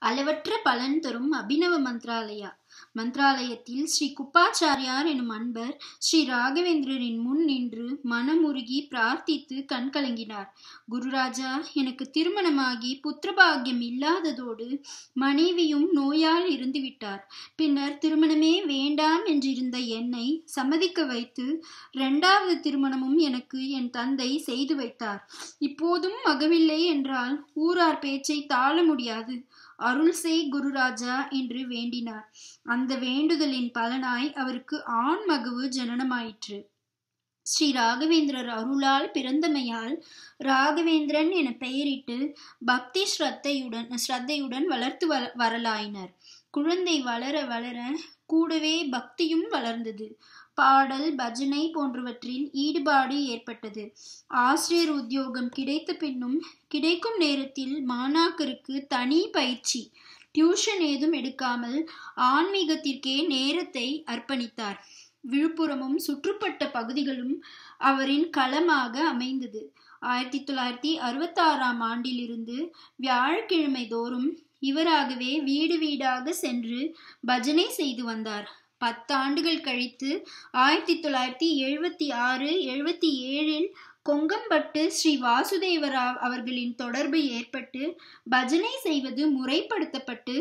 அளவற்ற பலன் தரும் அபினவ மந்த்ராலயா மந்த்ராலயத்தில் ஸ்ரீ குப்பாச்சாரியார் எனும் அன்பர் ஸ்ரீ ராகவேந்திரரின் முன் நின்று மனமுருகி பிரார்த்தித்து கண்கலங்கினார் குருராஜா எனக்கு திருமணமாகி புத்திரபாகியம் இல்லாததோடு மனைவியும் நோயால் இருந்து விட்டார் பின்னர் திருமணமே வேண்டாம் என்றிருந்த என்னை சம்மதிக்க வைத்து இரண்டாவது திருமணமும் எனக்கு என் தந்தை செய்து வைத்தார் இப்போதும் மகவில்லை என்றால் ஊரார் பேச்சை தாழ முடியாது அருள் செய் குருராஜா என்று வேண்டினார் அந்த வேண்டுதலின் பலனாய் அவருக்கு ஆண் மகவு ஜனனமாயிற்று ஸ்ரீ ராகவேந்திரர் அருளால் பிறந்தமையால் ராகவேந்திரன் என பெயரிட்டு பக்தி ஸ்ரத்தையுடன் ஸ்ரத்தையுடன் வளர்த்து வ வரலாயினர் குழந்தை வளர வளர கூடவே பக்தியும் வளர்ந்தது பாடல் பஜனை போன்றவற்றில் ஈடுபாடு ஏற்பட்டது ஆசிரியர் உத்தியோகம் கிடைத்த பின்னும் கிடைக்கும் நேரத்தில் மாணாக்கருக்கு தனி பயிற்சி டியூஷன் ஏதும் எடுக்காமல் ஆன்மீகத்திற்கே நேரத்தை அர்ப்பணித்தார் விழுப்புரமும் சுற்றுப்பட்ட பகுதிகளும் அவரின் களமாக அமைந்தது ஆயிரத்தி தொள்ளாயிரத்தி அறுபத்தாறாம் ஆண்டிலிருந்து வியாழக்கிழமை தோறும் இவராகவே வீடு வீடாக சென்று பஜனை செய்து வந்தார் பத்தாண்டுகள் கழித்து ஆயிரத்தி தொள்ளாயிரத்தி எழுபத்தி ஆறு எழுபத்தி ஏழில் கொங்கம்பட்டு ஸ்ரீ வாசுதேவராவ் அவர்களின் தொடர்பு ஏற்பட்டு பஜனை செய்வது முறைப்படுத்தப்பட்டு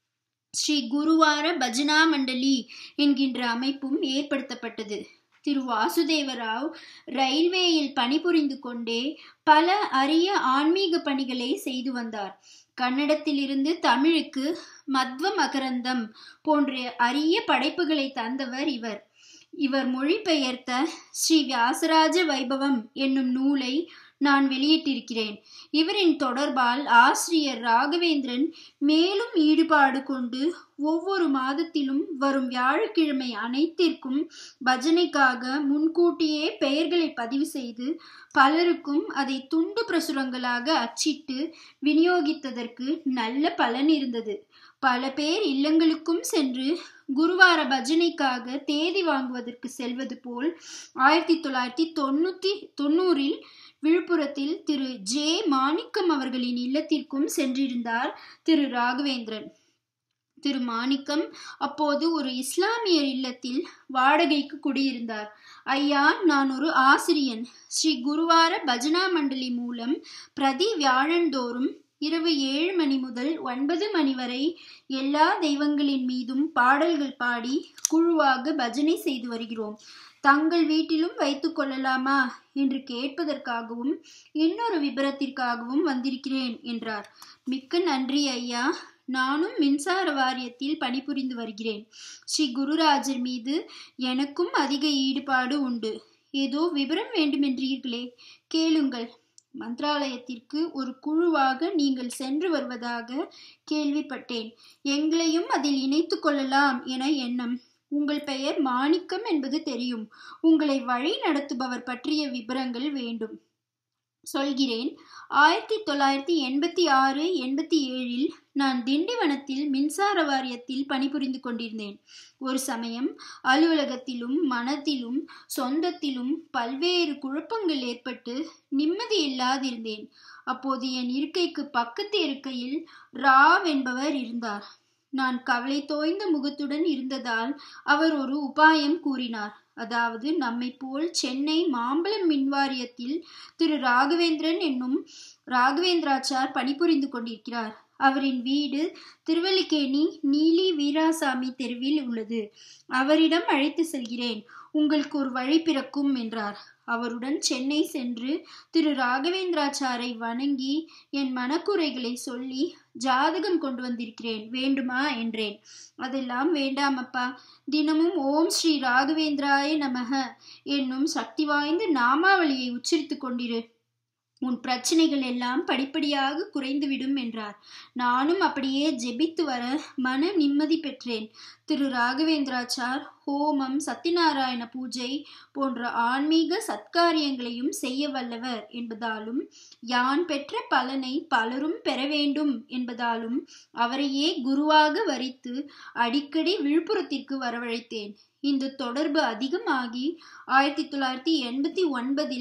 ஸ்ரீ குருவார பஜனா மண்டலி என்கின்ற அமைப்பும் ஏற்படுத்தப்பட்டது திரு வாசுதேவராவ் ரயில்வேயில் பணிபுரிந்து கொண்டே பல அரிய ஆன்மீக பணிகளை செய்து வந்தார் கன்னடத்திலிருந்து தமிழுக்கு மத்வ மகரந்தம் போன்ற அரிய படைப்புகளை தந்தவர் இவர் இவர் மொழிபெயர்த்த ஸ்ரீ வியாசராஜ வைபவம் என்னும் நூலை நான் வெளியிட்டிருக்கிறேன் இவரின் தொடர்பால் ஆசிரியர் ராகவேந்திரன் மேலும் ஈடுபாடு கொண்டு ஒவ்வொரு மாதத்திலும் வரும் வியாழக்கிழமை அனைத்திற்கும் பஜனைக்காக முன்கூட்டியே பெயர்களை பதிவு செய்து பலருக்கும் அதை துண்டு பிரசுரங்களாக அச்சிட்டு விநியோகித்ததற்கு நல்ல பலன் இருந்தது பல பேர் இல்லங்களுக்கும் சென்று குருவார பஜனைக்காக தேதி வாங்குவதற்கு செல்வது போல் ஆயிரத்தி தொள்ளாயிரத்தி தொண்ணூத்தி தொண்ணூறில் விழுப்புரத்தில் திரு ஜே மாணிக்கம் அவர்களின் இல்லத்திற்கும் சென்றிருந்தார் திரு ராகவேந்திரன் திரு மாணிக்கம் அப்போது ஒரு இஸ்லாமியர் இல்லத்தில் வாடகைக்கு குடியிருந்தார் ஐயா நான் ஒரு ஆசிரியன் ஸ்ரீ குருவார பஜனா மண்டலி மூலம் பிரதி வியாழந்தோறும் இரவு ஏழு மணி முதல் ஒன்பது மணி வரை எல்லா தெய்வங்களின் மீதும் பாடல்கள் பாடி குழுவாக பஜனை செய்து வருகிறோம் தங்கள் வீட்டிலும் வைத்துக் கொள்ளலாமா என்று கேட்பதற்காகவும் இன்னொரு விபரத்திற்காகவும் வந்திருக்கிறேன் என்றார் மிக்க நன்றி ஐயா நானும் மின்சார வாரியத்தில் பணிபுரிந்து வருகிறேன் ஸ்ரீ குருராஜர் மீது எனக்கும் அதிக ஈடுபாடு உண்டு ஏதோ விவரம் வேண்டுமென்றீர்களே கேளுங்கள் மந்திராலயத்திற்கு ஒரு குழுவாக நீங்கள் சென்று வருவதாக கேள்விப்பட்டேன் எங்களையும் அதில் இணைத்து கொள்ளலாம் என எண்ணம் உங்கள் பெயர் மாணிக்கம் என்பது தெரியும் உங்களை வழி நடத்துபவர் பற்றிய விவரங்கள் வேண்டும் சொல்கிறேன் ஆயிரத்தி தொள்ளாயிரத்தி எண்பத்தி ஆறு எண்பத்தி ஏழில் நான் திண்டிவனத்தில் மின்சார வாரியத்தில் பணிபுரிந்து கொண்டிருந்தேன் ஒரு சமயம் அலுவலகத்திலும் மனத்திலும் சொந்தத்திலும் பல்வேறு குழப்பங்கள் ஏற்பட்டு நிம்மதி இல்லாதிருந்தேன் அப்போது என் இருக்கைக்கு பக்கத்து இருக்கையில் ராவ் என்பவர் இருந்தார் நான் கவலை தோய்ந்த முகத்துடன் இருந்ததால் அவர் ஒரு உபாயம் கூறினார் அதாவது நம்மை போல் சென்னை மாம்பலம் மின்வாரியத்தில் திரு ராகவேந்திரன் என்னும் ராகவேந்திராச்சார் பணிபுரிந்து கொண்டிருக்கிறார் அவரின் வீடு திருவல்லிக்கேணி நீலி வீராசாமி தெருவில் உள்ளது அவரிடம் அழைத்து செல்கிறேன் உங்களுக்கு ஒரு வழி பிறக்கும் என்றார் அவருடன் சென்னை சென்று திரு ராகவேந்திராச்சாரை வணங்கி என் மனக்குறைகளை சொல்லி ஜாதகம் கொண்டு வந்திருக்கிறேன் வேண்டுமா என்றேன் அதெல்லாம் வேண்டாம் அப்பா தினமும் ஓம் ஸ்ரீ ராகவேந்திராய நமக என்னும் சக்தி வாய்ந்த நாமாவளியை உச்சரித்து கொண்டிரு உன் பிரச்சனைகள் எல்லாம் படிப்படியாக குறைந்துவிடும் என்றார் நானும் அப்படியே ஜெபித்து வர மன நிம்மதி பெற்றேன் திரு ராகவேந்திராச்சார் ஹோமம் சத்யநாராயண பூஜை போன்ற ஆன்மீக சத்காரியங்களையும் செய்ய வல்லவர் என்பதாலும் யான் பெற்ற பலனை பலரும் பெற வேண்டும் என்பதாலும் அவரையே குருவாக வரித்து அடிக்கடி விழுப்புரத்திற்கு வரவழைத்தேன் இந்த தொடர்பு அதிகமாகி ஆயிரத்தி தொள்ளாயிரத்தி எண்பத்தி ஒன்பதில்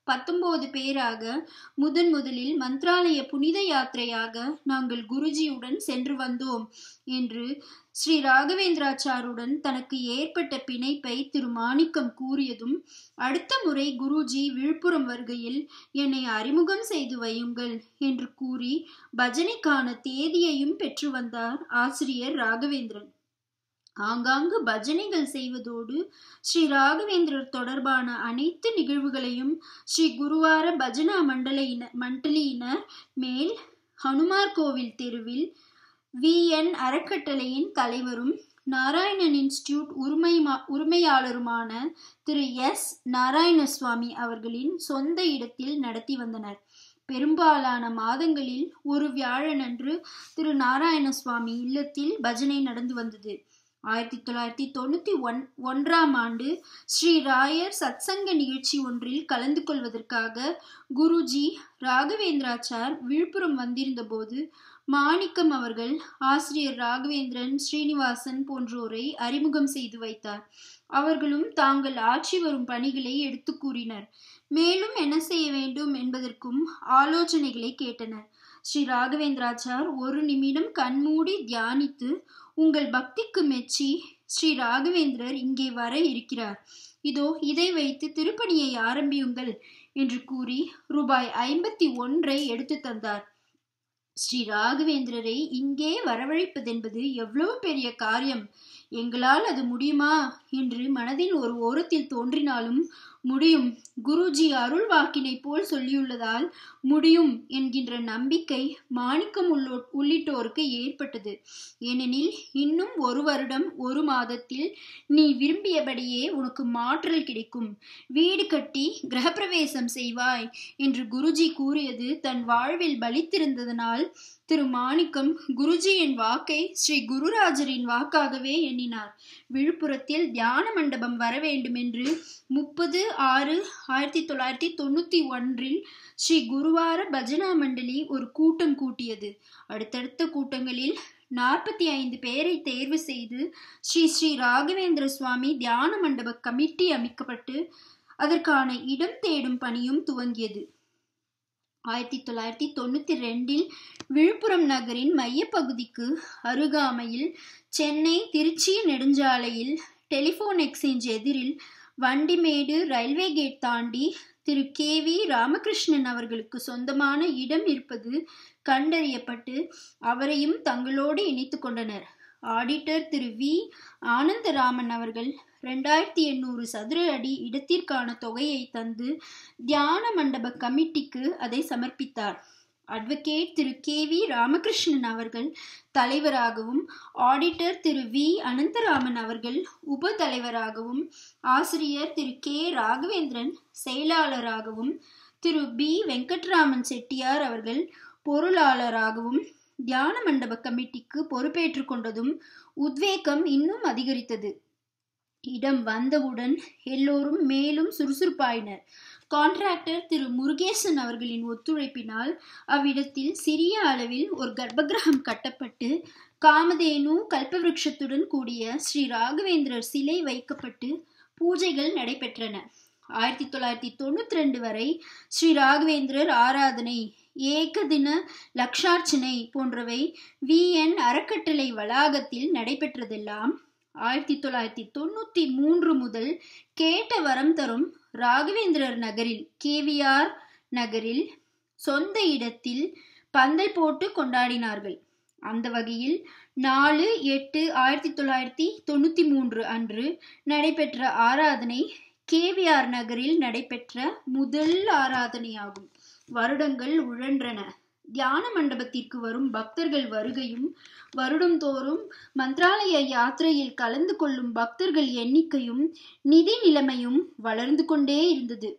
பத்தொன்பது பேராக முதன் முதலில் மந்த்ராலய புனித யாத்திரையாக நாங்கள் குருஜியுடன் சென்று வந்தோம் என்று ஸ்ரீ ராகவேந்திராச்சாருடன் தனக்கு ஏற்பட்ட பிணைப்பை திரு மாணிக்கம் கூறியதும் அடுத்த முறை குருஜி விழுப்புரம் வருகையில் என்னை அறிமுகம் செய்து வையுங்கள் என்று கூறி பஜனைக்கான தேதியையும் பெற்று வந்தார் ஆசிரியர் ராகவேந்திரன் ஆங்காங்கு பஜனைகள் செய்வதோடு ஸ்ரீ ராகவேந்திரர் தொடர்பான அனைத்து நிகழ்வுகளையும் ஸ்ரீ குருவார பஜனா மண்டலியினர் மண்டலியினர் மேல் ஹனுமார் கோவில் தெருவில் வி என் அறக்கட்டளையின் தலைவரும் நாராயணன் இன்ஸ்டிடியூட் உரிமை உரிமையாளருமான திரு எஸ் நாராயணசுவாமி அவர்களின் சொந்த இடத்தில் நடத்தி வந்தனர் பெரும்பாலான மாதங்களில் ஒரு வியாழனன்று திரு நாராயணசுவாமி இல்லத்தில் பஜனை நடந்து வந்தது ஆயிரத்தி தொள்ளாயிரத்தி தொண்ணூத்தி ஒன் ஒன்றாம் ஆண்டு ஸ்ரீ ராயர் சத்சங்க நிகழ்ச்சி ஒன்றில் கலந்து கொள்வதற்காக குருஜி ராகவேந்திராச்சார் விழுப்புரம் வந்திருந்த போது மாணிக்கம் அவர்கள் ஆசிரியர் ராகவேந்திரன் ஸ்ரீனிவாசன் போன்றோரை அறிமுகம் செய்து வைத்தார் அவர்களும் தாங்கள் ஆட்சி வரும் பணிகளை எடுத்து கூறினர் மேலும் என்ன செய்ய வேண்டும் என்பதற்கும் ஆலோசனைகளை கேட்டனர் ஸ்ரீ ராகவேந்திராச்சார் ஒரு நிமிடம் கண்மூடி தியானித்து உங்கள் பக்திக்கு மெச்சி ஸ்ரீ ராகவேந்திரர் இங்கே வர இருக்கிறார் இதோ இதை வைத்து திருப்பணியை ஆரம்பியுங்கள் என்று கூறி ரூபாய் ஐம்பத்தி ஒன்றை எடுத்து தந்தார் ஸ்ரீ ராகவேந்திரரை இங்கே வரவழைப்பதென்பது எவ்வளவு பெரிய காரியம் எங்களால் அது முடியுமா என்று மனதில் ஒரு ஓரத்தில் தோன்றினாலும் முடியும் குருஜி அருள் வாக்கினை போல் சொல்லியுள்ளதால் முடியும் என்கின்ற நம்பிக்கை மாணிக்கம் உள்ளோ உள்ளிட்டோருக்கு ஏற்பட்டது ஏனெனில் இன்னும் ஒரு வருடம் ஒரு மாதத்தில் நீ விரும்பியபடியே உனக்கு மாற்றல் கிடைக்கும் வீடு கட்டி கிரகப்பிரவேசம் செய்வாய் என்று குருஜி கூறியது தன் வாழ்வில் பலித்திருந்ததனால் திரு மாணிக்கம் குருஜியின் வாக்கை ஸ்ரீ குருராஜரின் வாக்காகவே எண்ணினார் விழுப்புரத்தில் தியான மண்டபம் வர வேண்டும் என்று முப்பது ஆறு ஆயிரத்தி தொள்ளாயிரத்தி தொண்ணூத்தி ஒன்றில் ஸ்ரீ குருவார பஜனா மண்டலி ஒரு கூட்டம் கூட்டியது அடுத்தடுத்த கூட்டங்களில் நாற்பத்தி ஐந்து பேரை தேர்வு செய்து ஸ்ரீ ஸ்ரீ ராகவேந்திர சுவாமி தியான மண்டப கமிட்டி அமைக்கப்பட்டு அதற்கான இடம் தேடும் பணியும் துவங்கியது ஆயிரத்தி தொள்ளாயிரத்தி தொண்ணூத்தி ரெண்டில் விழுப்புரம் நகரின் மையப்பகுதிக்கு அருகாமையில் சென்னை திருச்சி நெடுஞ்சாலையில் டெலிபோன் எக்ஸ்சேஞ்ச் எதிரில் வண்டிமேடு ரயில்வே கேட் தாண்டி திரு கே வி ராமகிருஷ்ணன் அவர்களுக்கு சொந்தமான இடம் இருப்பது கண்டறியப்பட்டு அவரையும் தங்களோடு இணைத்து கொண்டனர் ஆடிட்டர் திரு வி ஆனந்தராமன் அவர்கள் ரெண்டாயிரத்தி எண்ணூறு சதுர அடி இடத்திற்கான தொகையை தந்து தியான மண்டப கமிட்டிக்கு அதை சமர்ப்பித்தார் அட்வொகேட் திரு கே வி ராமகிருஷ்ணன் அவர்கள் தலைவராகவும் ஆடிட்டர் திரு வி அனந்தராமன் அவர்கள் உப தலைவராகவும் ஆசிரியர் திரு கே ராகவேந்திரன் செயலாளராகவும் திரு பி வெங்கட்ராமன் செட்டியார் அவர்கள் பொருளாளராகவும் தியான மண்டப கமிட்டிக்கு பொறுப்பேற்று கொண்டதும் உத்வேகம் இன்னும் அதிகரித்தது இடம் வந்தவுடன் எல்லோரும் மேலும் சுறுசுறுப்பாயினர் கான்ட்ராக்டர் திரு முருகேசன் அவர்களின் ஒத்துழைப்பினால் அவ்விடத்தில் சிறிய அளவில் ஒரு கர்ப்பகிரகம் கட்டப்பட்டு காமதேனு கல்பவருஷத்துடன் கூடிய ஸ்ரீ ராகவேந்திரர் சிலை வைக்கப்பட்டு பூஜைகள் நடைபெற்றன ஆயிரத்தி தொள்ளாயிரத்தி தொண்ணூத்தி ரெண்டு வரை ஸ்ரீ ராகவேந்திரர் ஆராதனை ஏக தின லக்ஷார்ச்சனை போன்றவை வி என் அறக்கட்டளை வளாகத்தில் நடைபெற்றதெல்லாம் ஆயிரத்தி தொள்ளாயிரத்தி தொண்ணூத்தி மூன்று முதல் கேட்ட வரம் தரும் ராகவேந்திரர் நகரில் கேவிஆர் நகரில் சொந்த இடத்தில் பந்தல் போட்டு கொண்டாடினார்கள் அந்த வகையில் நாலு எட்டு ஆயிரத்தி தொள்ளாயிரத்தி தொண்ணூத்தி மூன்று அன்று நடைபெற்ற ஆராதனை கேவிஆர் நகரில் நடைபெற்ற முதல் ஆராதனையாகும் வருடங்கள் உழன்றன தியான மண்டபத்திற்கு வரும் பக்தர்கள் வருகையும் வருடந்தோறும் மந்திராலய யாத்திரையில் கலந்து கொள்ளும் பக்தர்கள் எண்ணிக்கையும் நிதி நிலைமையும் வளர்ந்து கொண்டே இருந்தது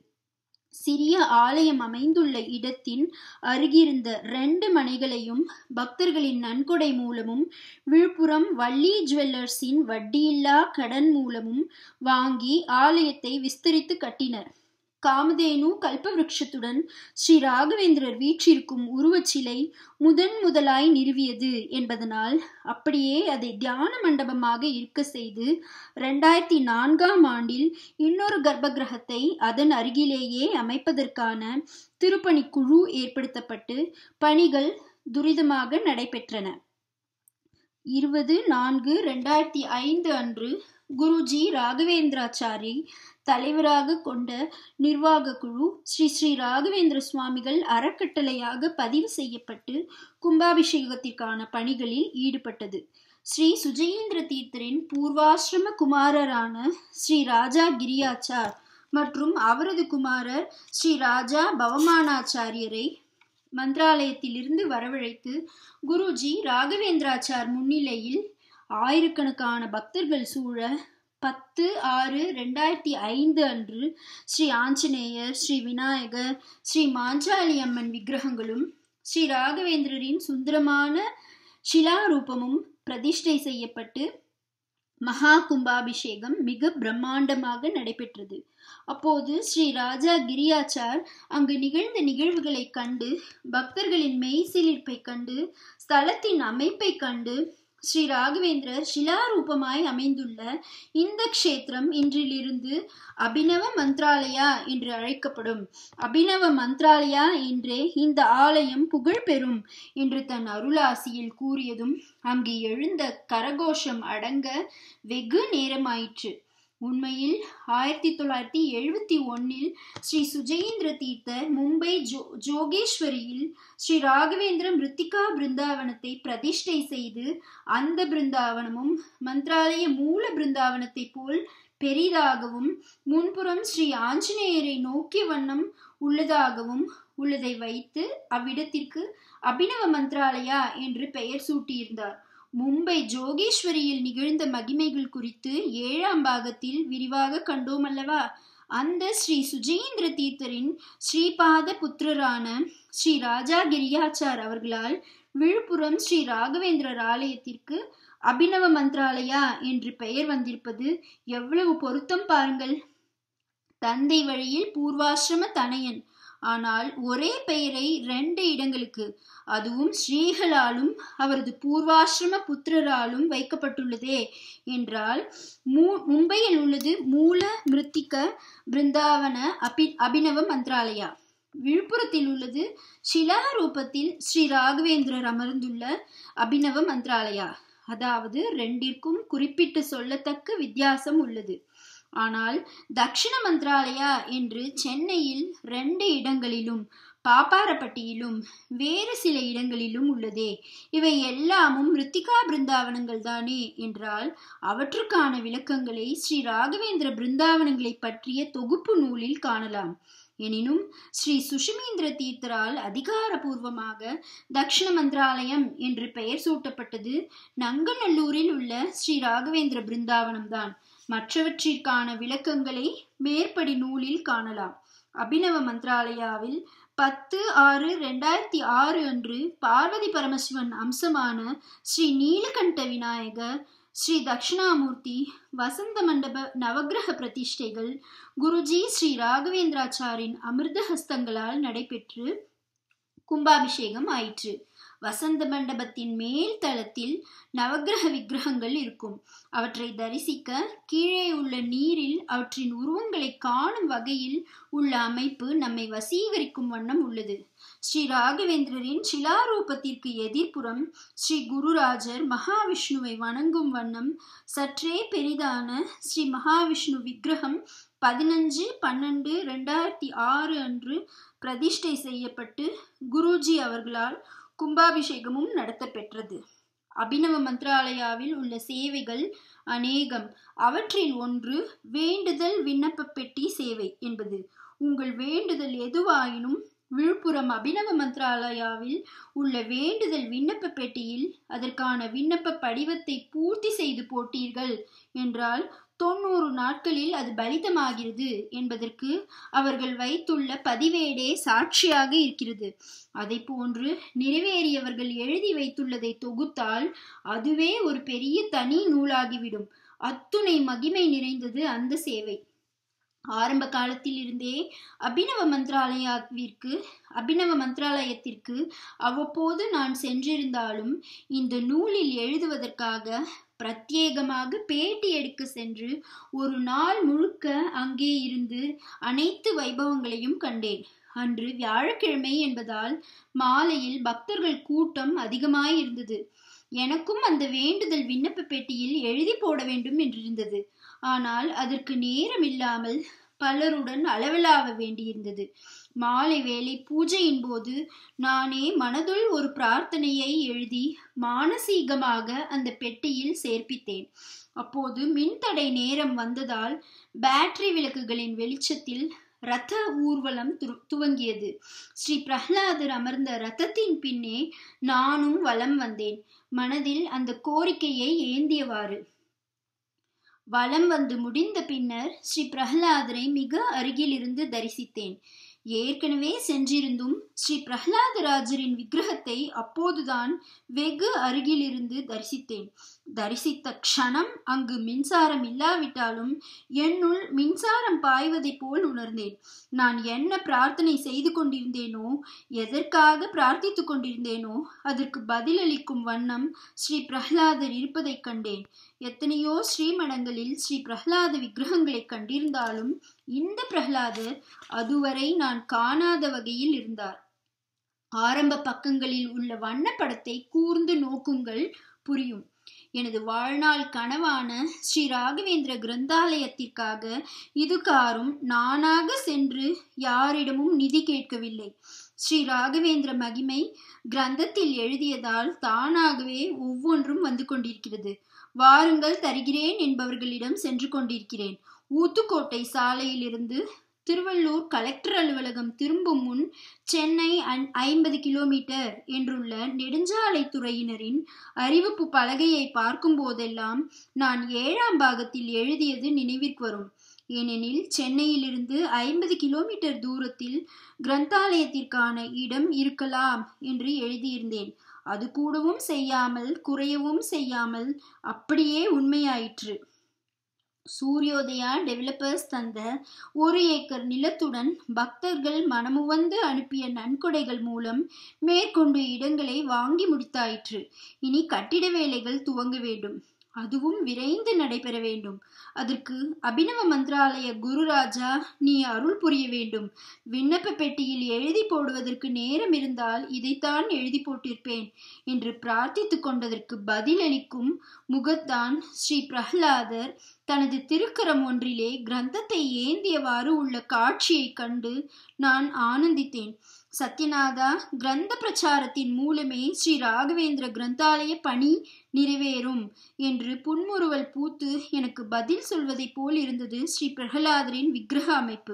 சிறிய ஆலயம் அமைந்துள்ள இடத்தின் அருகிருந்த ரெண்டு மனைகளையும் பக்தர்களின் நன்கொடை மூலமும் விழுப்புரம் வள்ளி ஜுவல்லர்ஸின் வட்டியில்லா கடன் மூலமும் வாங்கி ஆலயத்தை விஸ்தரித்து கட்டினர் காமதேனு கல்பவருஷத்துடன் ஸ்ரீ ராகவேந்திரர் வீற்றிருக்கும் உருவச்சிலை முதன் முதலாய் நிறுவியது என்பதனால் அப்படியே அதை தியான மண்டபமாக இருக்க செய்து ரெண்டாயிரத்தி நான்காம் ஆண்டில் இன்னொரு கர்ப்ப கிரகத்தை அதன் அருகிலேயே அமைப்பதற்கான திருப்பணி குழு ஏற்படுத்தப்பட்டு பணிகள் துரிதமாக நடைபெற்றன இருபது நான்கு ரெண்டாயிரத்தி ஐந்து அன்று குருஜி ராகவேந்திராச்சாரி தலைவராக கொண்ட நிர்வாக குழு ஸ்ரீ ஸ்ரீ ராகவேந்திர சுவாமிகள் அறக்கட்டளையாக பதிவு செய்யப்பட்டு கும்பாபிஷேகத்திற்கான பணிகளில் ஈடுபட்டது ஸ்ரீ சுஜயேந்திர தீர்த்தரின் பூர்வாசிரம குமாரரான ஸ்ரீ ராஜா கிரியாச்சார் மற்றும் அவரது குமாரர் ஸ்ரீ ராஜா பவமானாச்சாரியரை மந்திராலயத்திலிருந்து வரவழைத்து குருஜி ராகவேந்திராச்சார் முன்னிலையில் ஆயிரக்கணக்கான பக்தர்கள் சூழ பத்து ஆறு ரெண்டாயிரத்தி ஐந்து அன்று ஸ்ரீ ஆஞ்சநேயர் ஸ்ரீ விநாயகர் ஸ்ரீ மாஞ்சாலி அம்மன் விக்கிரகங்களும் ஸ்ரீ ராகவேந்திரரின் சுந்தரமான சிலாரூபமும் பிரதிஷ்டை செய்யப்பட்டு மகா கும்பாபிஷேகம் மிக பிரம்மாண்டமாக நடைபெற்றது அப்போது ஸ்ரீ ராஜா கிரியாச்சார் அங்கு நிகழ்ந்த நிகழ்வுகளை கண்டு பக்தர்களின் மெய்சிலிர்ப்பை கண்டு ஸ்தலத்தின் அமைப்பை கண்டு ஸ்ரீ ராகவேந்திரர் சிலாரூபமாய் அமைந்துள்ள இந்த க்ஷேத்திரம் இன்றிலிருந்து அபினவ மந்த்ராலயா என்று அழைக்கப்படும் அபினவ மந்த்ராலயா என்றே இந்த ஆலயம் புகழ் பெறும் என்று தன் அருளாசியில் கூறியதும் அங்கு எழுந்த கரகோஷம் அடங்க வெகு நேரமாயிற்று உண்மையில் ஆயிரத்தி தொள்ளாயிரத்தி எழுபத்தி ஒன்னில் ஸ்ரீ சுஜயேந்திர தீர்த்தர் மும்பை ஜோ ஜோகேஸ்வரியில் ஸ்ரீ ராகவேந்திர மிருத்திகா பிருந்தாவனத்தை பிரதிஷ்டை செய்து அந்த பிருந்தாவனமும் மந்திராலய மூல பிருந்தாவனத்தை போல் பெரிதாகவும் முன்புறம் ஸ்ரீ ஆஞ்சநேயரை நோக்கிய வண்ணம் உள்ளதாகவும் உள்ளதை வைத்து அவ்விடத்திற்கு அபினவ மந்திராலயா என்று பெயர் சூட்டியிருந்தார் மும்பை ஜோகேஸ்வரியில் நிகழ்ந்த மகிமைகள் குறித்து ஏழாம் பாகத்தில் விரிவாக கண்டோம் அல்லவா அந்த ஸ்ரீ சுஜயேந்திர தீர்த்தரின் ஸ்ரீபாத புத்திரரான ஸ்ரீ ராஜா கிரியாச்சார் அவர்களால் விழுப்புரம் ஸ்ரீ ராகவேந்திரர் ஆலயத்திற்கு அபினவ மந்திராலயா என்று பெயர் வந்திருப்பது எவ்வளவு பொருத்தம் பாருங்கள் தந்தை வழியில் பூர்வாசிரம தனையன் ஆனால் ஒரே பெயரை ரெண்டு இடங்களுக்கு அதுவும் ஸ்ரீகளாலும் அவரது பூர்வாசிரம புத்திரராலும் வைக்கப்பட்டுள்ளதே என்றால் மூ மும்பையில் உள்ளது மூல மிருத்திக பிருந்தாவன அபி அபினவ மந்திராலயா விழுப்புரத்தில் உள்ளது ஷிலா ரூபத்தில் ஸ்ரீ ராகவேந்திரர் அமர்ந்துள்ள அபினவ மந்திராலயா அதாவது ரெண்டிற்கும் குறிப்பிட்டு சொல்லத்தக்க வித்தியாசம் உள்ளது ஆனால் தக்ஷிண மந்திராலயா என்று சென்னையில் ரெண்டு இடங்களிலும் பாப்பாரப்பட்டியிலும் வேறு சில இடங்களிலும் உள்ளதே இவை எல்லாமும் ரித்திகா பிருந்தாவனங்கள் தானே என்றால் அவற்றுக்கான விளக்கங்களை ஸ்ரீ ராகவேந்திர பிருந்தாவனங்களை பற்றிய தொகுப்பு நூலில் காணலாம் எனினும் ஸ்ரீ சுஷிமேந்திர தீர்த்தரால் அதிகாரபூர்வமாக தக்ஷிண மந்திராலயம் என்று பெயர் சூட்டப்பட்டது நங்கநல்லூரில் உள்ள ஸ்ரீ ராகவேந்திர பிருந்தாவனம் தான் மற்றவற்றிற்கான விளக்கங்களை மேற்படி நூலில் காணலாம் அபினவ மந்திராலயாவில் பத்து ஆறு ரெண்டாயிரத்தி ஆறு அன்று பார்வதி பரமசிவன் அம்சமான ஸ்ரீ நீலகண்ட விநாயகர் ஸ்ரீ தட்சிணாமூர்த்தி வசந்த மண்டப நவகிரக பிரதிஷ்டைகள் குருஜி ஸ்ரீ ராகவேந்திராச்சாரின் அமிர்த ஹஸ்தங்களால் நடைபெற்று கும்பாபிஷேகம் ஆயிற்று வசந்த மண்டபத்தின் மேல் தளத்தில் நவகிரக விக்கிரகங்கள் இருக்கும் அவற்றை தரிசிக்க கீழே உள்ள நீரில் அவற்றின் உருவங்களை காணும் வகையில் உள்ள அமைப்பு நம்மை வசீகரிக்கும் வண்ணம் உள்ளது ஸ்ரீ ராகவேந்திரரின் சிலாரூபத்திற்கு எதிர்ப்புறம் ஸ்ரீ குருராஜர் மகாவிஷ்ணுவை வணங்கும் வண்ணம் சற்றே பெரிதான ஸ்ரீ மகாவிஷ்ணு விக்கிரகம் பதினஞ்சு பன்னெண்டு ரெண்டாயிரத்தி ஆறு அன்று பிரதிஷ்டை செய்யப்பட்டு குருஜி அவர்களால் கும்பாபிஷேகமும் நடத்தப்பெற்றது அபினவ மந்திராலயாவில் உள்ள சேவைகள் அநேகம் அவற்றில் ஒன்று வேண்டுதல் விண்ணப்ப பெட்டி சேவை என்பது உங்கள் வேண்டுதல் எதுவாயினும் விழுப்புரம் அபினவ மந்திராலயாவில் உள்ள வேண்டுதல் விண்ணப்ப பெட்டியில் அதற்கான விண்ணப்ப படிவத்தை பூர்த்தி செய்து போட்டீர்கள் என்றால் தொண்ணூறு நாட்களில் அது பலிதமாகிறது என்பதற்கு அவர்கள் வைத்துள்ள பதிவேடே சாட்சியாக இருக்கிறது அதை போன்று நிறைவேறியவர்கள் எழுதி வைத்துள்ளதை தொகுத்தால் அதுவே ஒரு பெரிய தனி நூலாகிவிடும் அத்துணை மகிமை நிறைந்தது அந்த சேவை ஆரம்ப காலத்தில் இருந்தே அபினவ மந்திராலயாவிற்கு அபினவ மந்திராலயத்திற்கு அவ்வப்போது நான் சென்றிருந்தாலும் இந்த நூலில் எழுதுவதற்காக பிரத்யேகமாக பேட்டி எடுக்க சென்று ஒரு நாள் முழுக்க அங்கே இருந்து அனைத்து வைபவங்களையும் கண்டேன் அன்று வியாழக்கிழமை என்பதால் மாலையில் பக்தர்கள் கூட்டம் அதிகமாயிருந்தது எனக்கும் அந்த வேண்டுதல் விண்ணப்ப பெட்டியில் எழுதி போட வேண்டும் என்றிருந்தது ஆனால் அதற்கு நேரம் இல்லாமல் பலருடன் அளவலாவ வேண்டியிருந்தது மாலை வேலை பூஜையின் போது நானே மனதுள் ஒரு பிரார்த்தனையை எழுதி மானசீகமாக அந்த பெட்டியில் சேர்ப்பித்தேன் அப்போது மின்தடை நேரம் வந்ததால் பேட்டரி விளக்குகளின் வெளிச்சத்தில் ரத ஊர்வலம் துவங்கியது ஸ்ரீ பிரஹ்லாதர் அமர்ந்த ரதத்தின் பின்னே நானும் வலம் வந்தேன் மனதில் அந்த கோரிக்கையை ஏந்தியவாறு வலம் வந்து முடிந்த பின்னர் ஸ்ரீ பிரஹ்லாதரை மிக அருகில் இருந்து தரிசித்தேன் ஏற்கனவே சென்றிருந்தும் ஸ்ரீ பிரஹ்லாதராஜரின் விக்கிரகத்தை அப்போதுதான் வெகு அருகில் இருந்து தரிசித்தேன் தரிசித்த க்ஷணம் அங்கு மின்சாரம் இல்லாவிட்டாலும் என்னுள் மின்சாரம் பாய்வதை போல் உணர்ந்தேன் நான் என்ன பிரார்த்தனை செய்து கொண்டிருந்தேனோ எதற்காக பிரார்த்தித்து கொண்டிருந்தேனோ அதற்கு பதிலளிக்கும் வண்ணம் ஸ்ரீ பிரஹ்லாதர் இருப்பதைக் கண்டேன் எத்தனையோ ஸ்ரீமடங்களில் ஸ்ரீ பிரஹ்லாத விக்கிரகங்களை கண்டிருந்தாலும் இந்த பிரஹ்லாதர் அதுவரை நான் காணாத வகையில் இருந்தார் ஆரம்ப பக்கங்களில் உள்ள வண்ணப்படத்தை கூர்ந்து நோக்குங்கள் புரியும் எனது வாழ்நாள் கனவான ஸ்ரீ ராகவேந்திர கிரந்தாலயத்திற்காக இதுகாரும் நானாக சென்று யாரிடமும் நிதி கேட்கவில்லை ஸ்ரீ ராகவேந்திர மகிமை கிரந்தத்தில் எழுதியதால் தானாகவே ஒவ்வொன்றும் வந்து கொண்டிருக்கிறது வாருங்கள் தருகிறேன் என்பவர்களிடம் சென்று கொண்டிருக்கிறேன் ஊத்துக்கோட்டை சாலையிலிருந்து திருவள்ளூர் கலெக்டர் அலுவலகம் திரும்பும் முன் சென்னை ஐம்பது கிலோமீட்டர் என்றுள்ள நெடுஞ்சாலைத்துறையினரின் அறிவிப்பு பலகையை பார்க்கும் போதெல்லாம் நான் ஏழாம் பாகத்தில் எழுதியது நினைவிற்கு வரும் ஏனெனில் சென்னையிலிருந்து ஐம்பது கிலோமீட்டர் தூரத்தில் கிரந்தாலயத்திற்கான இடம் இருக்கலாம் என்று எழுதியிருந்தேன் அது கூடவும் செய்யாமல் குறையவும் செய்யாமல் அப்படியே உண்மையாயிற்று சூரியோதயா டெவலப்பர்ஸ் தந்த ஒரு ஏக்கர் நிலத்துடன் பக்தர்கள் மனமுவந்து அனுப்பிய நன்கொடைகள் மூலம் மேற்கொண்டு இடங்களை வாங்கி முடித்தாயிற்று இனி கட்டிட வேலைகள் துவங்க வேண்டும் அதுவும் விரைந்து நடைபெற வேண்டும் அதற்கு அபினவ மந்திராலய குருராஜா நீ அருள் புரிய வேண்டும் விண்ணப்ப பெட்டியில் எழுதி போடுவதற்கு நேரம் இருந்தால் இதைத்தான் எழுதி போட்டிருப்பேன் என்று பிரார்த்தித்து கொண்டதற்கு பதிலளிக்கும் முகத்தான் ஸ்ரீ பிரஹ்லாதர் தனது திருக்கரம் ஒன்றிலே கிரந்தத்தை ஏந்தியவாறு உள்ள காட்சியை கண்டு நான் ஆனந்தித்தேன் சத்யநாதா கிரந்த பிரச்சாரத்தின் மூலமே ஸ்ரீ ராகவேந்திர கிரந்தாலய பணி நிறைவேறும் என்று புன்முறுவல் பூத்து எனக்கு பதில் சொல்வதைப் போல் இருந்தது ஸ்ரீ பிரகலாதரின் விக்கிரக அமைப்பு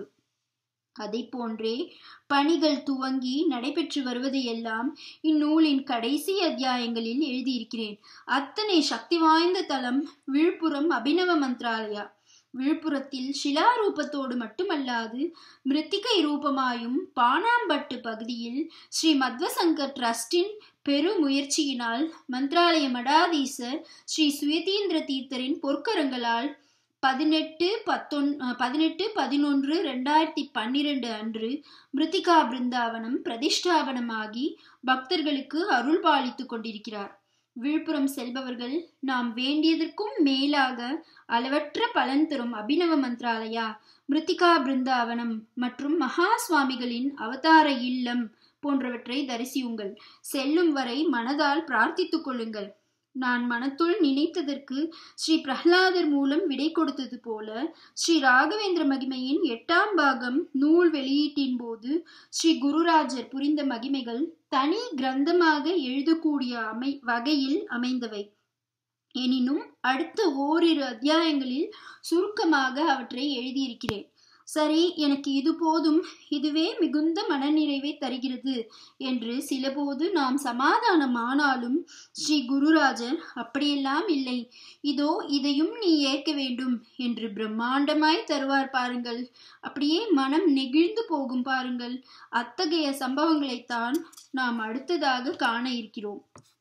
அதை போன்றே பணிகள் துவங்கி நடைபெற்று வருவதையெல்லாம் இந்நூலின் கடைசி அத்தியாயங்களில் எழுதியிருக்கிறேன் அத்தனை சக்தி வாய்ந்த தலம் விழுப்புரம் அபினவ மந்திராலயா விழுப்புரத்தில் சிலாரூபத்தோடு மட்டுமல்லாது மிருத்திகை ரூபமாயும் பானாம்பட்டு பகுதியில் ஸ்ரீ மத்வசங்கர் டிரஸ்டின் பெருமுயற்சியினால் மந்திராலய மடாதீசர் ஸ்ரீ சுயதீந்திர தீர்த்தரின் பொற்கரங்களால் பதினெட்டு பத்தொன் பதினெட்டு பதினொன்று ரெண்டாயிரத்தி பன்னிரண்டு அன்று மிருத்திகா பிருந்தாவனம் பிரதிஷ்டாபனமாகி பக்தர்களுக்கு அருள் பாலித்துக் கொண்டிருக்கிறார் விழுப்புரம் செல்பவர்கள் நாம் வேண்டியதற்கும் மேலாக அளவற்ற பலன் தரும் அபினவ மந்திராலயா மிருத்திகா பிருந்தாவனம் மற்றும் மகா சுவாமிகளின் அவதார இல்லம் போன்றவற்றை தரிசியுங்கள் செல்லும் வரை மனதால் பிரார்த்தித்துக் கொள்ளுங்கள் நான் மனத்துள் நினைத்ததற்கு ஸ்ரீ பிரஹ்லாதர் மூலம் விடை கொடுத்தது போல ஸ்ரீ ராகவேந்திர மகிமையின் எட்டாம் பாகம் நூல் வெளியீட்டின் போது ஸ்ரீ குருராஜர் புரிந்த மகிமைகள் தனி கிரந்தமாக எழுதக்கூடிய அமை வகையில் அமைந்தவை எனினும் அடுத்த ஓரிரு அத்தியாயங்களில் சுருக்கமாக அவற்றை எழுதியிருக்கிறேன் சரி எனக்கு இது போதும் இதுவே மிகுந்த மனநிறைவை தருகிறது என்று சிலபோது நாம் சமாதானமானாலும் ஸ்ரீ குருராஜர் அப்படியெல்லாம் இல்லை இதோ இதையும் நீ ஏற்க வேண்டும் என்று பிரம்மாண்டமாய் தருவார் பாருங்கள் அப்படியே மனம் நெகிழ்ந்து போகும் பாருங்கள் அத்தகைய சம்பவங்களைத்தான் நாம் அடுத்ததாக காண இருக்கிறோம்